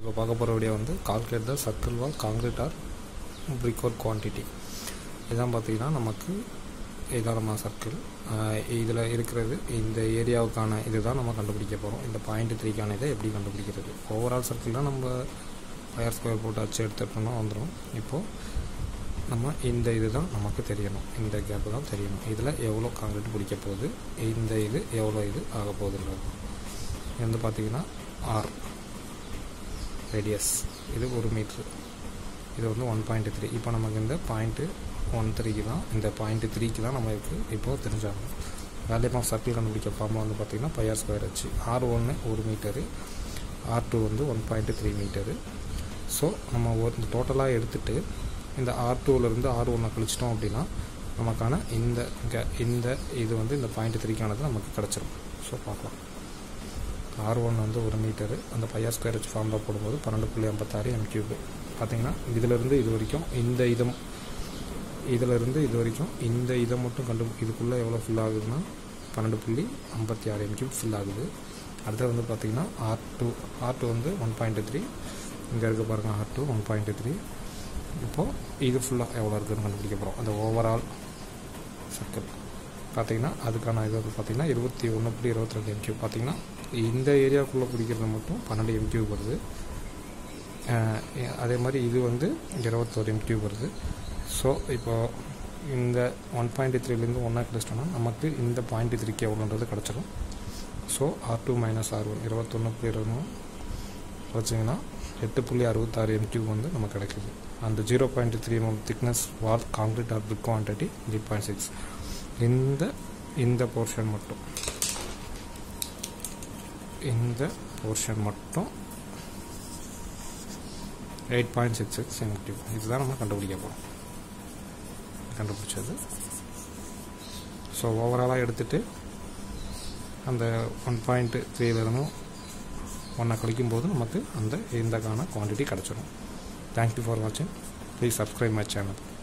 இப்போ பார்க்க போகிற வீடியோ வந்து calculate the circle wall concrete or brick work quantity இதான் பார்த்தீங்கன்னா நமக்கு இதான் நம்ம சர்க்கிள் இதில் இருக்கிறது இந்த ஏரியாவுக்கான இதுதான் நம்ம கண்டுபிடிக்க போகிறோம் இந்த பாயிண்ட் த்ரீக்கான இதை எப்படி கண்டுபிடிக்கிறது ஓவரால் சர்க்கிள்னால் நம்ம ஃபயர் ஸ்கொயர் போட்டு அச்சு எடுத்துட்டோம்னா வந்துடும் இப்போது நம்ம இந்த இது தான் நமக்கு தெரியணும் இந்த கேப்பு தான் தெரியணும் இதில் எவ்வளோ காங்கிரீட் பிடிக்க போகுது இந்த இது எவ்வளோ இது ஆக போகுதுன்றது இது வந்து பார்த்திங்கன்னா ஆர் ரேடியஸ் இது ஒரு மீட்ரு இது வந்து ஒன் பாயிண்ட் த்ரீ இப்போ நமக்கு இந்த பாயிண்ட்டு ஒன் த்ரீக்கு தான் இந்த பாயிண்ட் த்ரீக்கு தான் நமக்கு இப்போது தெரிஞ்சாகணும் வேல்யூ ஆஃப் சர்க்கிள் கண்டுபிடிக்க ஃபார்முலா வந்து பார்த்திங்கன்னா பையார் ஸ்கொயர் வச்சு ஆர் ஒன்று ஒரு மீட்டரு ஆர் டூ வந்து one point three metre so நம்ம ஒரு டோட்டலாக எடுத்துகிட்டு இந்த ஆர் டூவிலேருந்து ஆர் ஒன்னை கழிச்சிட்டோம் அப்படின்னா நமக்கான இந்த இங்கே இந்த இது வந்து இந்த பாயிண்ட் த்ரீக்கானது நமக்கு கிடச்சிரும் ஸோ பார்க்கலாம் ஆர் ஒன் வந்து ஒரு மீட்டரு அந்த பையா ஸ்கொயர் வச்சு ஃபார்மில் போடும்போது பன்னெண்டு புள்ளி ஐம்பத்தாறு எம் கியூபு பார்த்தீங்கன்னா இதிலிருந்து இது வரைக்கும் இந்த இதம் இதிலிருந்து இது வரைக்கும் இந்த இதை மட்டும் கண்டு இதுக்குள்ளே எவ்வளோ ஃபில் ஆகுதுன்னா பன்னெண்டு புள்ளி ஐம்பத்தி ஆறு எம் கியூப் ஃபில் ஆகுது அடுத்தது வந்து பார்த்திங்கன்னா ஆர் டூ ஆர் டூ வந்து ஒன் பாயிண்ட் த்ரீ இங்கே இருக்க பாருங்கள் r two one point three இப்போது இது ஃபுல்லாக எவ்வளோ இருக்குதுன்னு கண்டுபிடிக்க போகிறோம் அந்த ஓவரால் சர்க்கிள் பார்த்தீங்கன்னா அதுக்கான இது வந்து பார்த்திங்கன்னா இருபத்தி ஒன்று புள்ளி இருபத்தி ரெண்டு எம்கியூ பார்த்தீங்கன்னா இந்த ஏரியாவுக்குள்ளே பிடிக்கிறது மட்டும் பன்னெண்டு எம்கியூ வருது அதே மாதிரி இது வந்து இருபத்தோரு எம்கியூ வருது ஸோ இப்போது இந்த ஒன் பாயிண்ட் த்ரீலேருந்து ஒன்றா கிடச்சிட்டோம்னா நமக்கு இந்த பாயிண்ட் த்ரீக்கு எவ்வளோன்றது கிடச்சிடும் so r two minus r one இருபத்தொன்று புள்ளி இருபது வச்சிங்கன்னா எட்டு புள்ளி அறுபத்தாறு எம்கியூ வந்து நமக்கு கிடைக்குது அந்த zero point three mm thickness wall concrete or brick quantity three point six இந்த இந்த போர்ஷன் மட்டும் இந்த போர்ஷன் மட்டும் eight point six six m cube இதுதான் நம்ம கண்டுபிடிக்க போகிறோம் கண்டுபிடிச்சது ஸோ ஓவராலாக எடுத்துகிட்டு அந்த ஒன் பாயிண்ட் த்ரீலேருந்தும் ஒன்றை கழிக்கும்போது நமக்கு அந்த இந்தக்கான குவான்டிட்டி கிடச்சிடும் தேங்க்யூ ஃபார் வாட்சிங் ப்ளீஸ் சப்ஸ்கிரைப் மை சேனல்